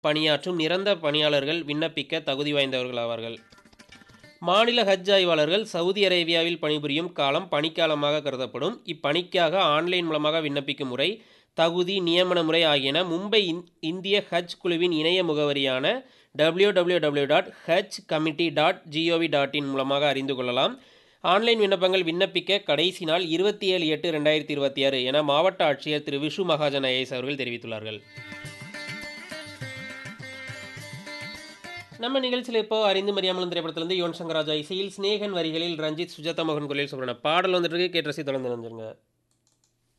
பணியாற்றும் நிரந்தர பணியாளர்கள் விண்ணப்பிக்க தகுதி வாய்ந்தவர்கள் ஆவார்கள் மாநில ஹஜ் ஆய்வாளர்கள் சவுதி அரேபியாவில் பணிபுரியும் காலம் பணிக்காலமாக கருதப்படும் இப்பணிக்காக ஆன்லைன் மூலமாக விண்ணப்பிக்கும் முறை தகுதி நியமன முறை ஆகியன மும்பை இந்- இந்திய ஹஜ் குழுவின் இணைய முகவரியான www.hajcommittee.gov.in dot Haj committee dot GOV dot in மூலமாக அறிந்து கொள்ளலாம் ஆன்லைன் விண்ணப்பங்கள் விண்ணப்பிக்க கடைசி நாள் இருபத்தி ஏழு எட்டு ரெண்டாயிரத்தி இருபத்தி ஆறு என மாவட்ட ஆட்சியர் திரு விஷு மகாஜன் ஐஏஎஸ் அவர்கள் தெரிவித்துள்ளார்கள் நம்ம நிகழ்ச்சியில் இப்போ அறிந்து மரியாமலும் திரைப்படத்திலிருந்து யுவன் சங்கர் ராஜா இசையில் ஸ்நேகன் வரிகளில் ரஞ்சித் சுஜாதா மோகன் குரலில் சொல்கிறேன் பாடல் வந்துட்டு இருக்கு கேட்டு ரசி தொடர்ந்து நினைஞ்சிருங்க